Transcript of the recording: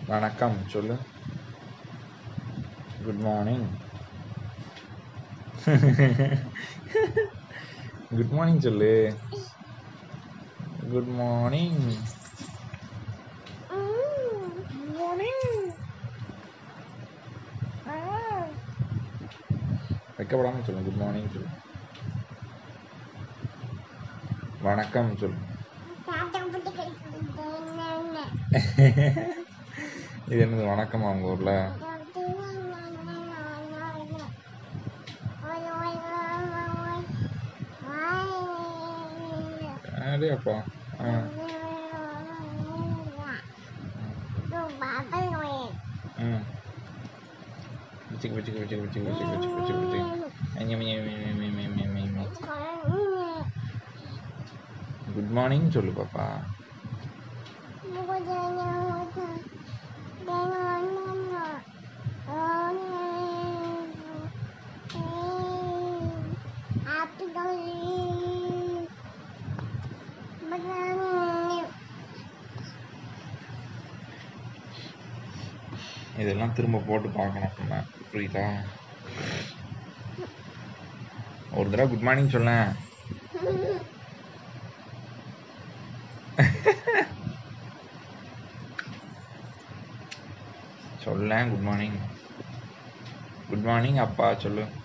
வணக்கம் சொல்லு good morning good morning சொல்லு குட் மார்னிங் வைக்கப்படாம சொல்லு குட் மார்னிங் சொல்லு வணக்கம் சொல்லு இது என்னது வணக்கமா உங்க ஊர்ல அடே அப்பா ஆ ம் வச்சுக்க வச்சுக்க வச்சுக்க வச்சுக்க வச்சுக்க வச்சுக்க வச்சுக்க வச்சுக்க குட் மார்னிங் சொல்லு பாப்பா இதெல்லாம் திரும்ப போட்டு பார்க்கணும் நம்ம புரியுதா ஒரு தடவை குட் மார்னிங் சொல்லேன் சொல்லேன் குட் மார்னிங் குட் மார்னிங் அப்பா சொல்லு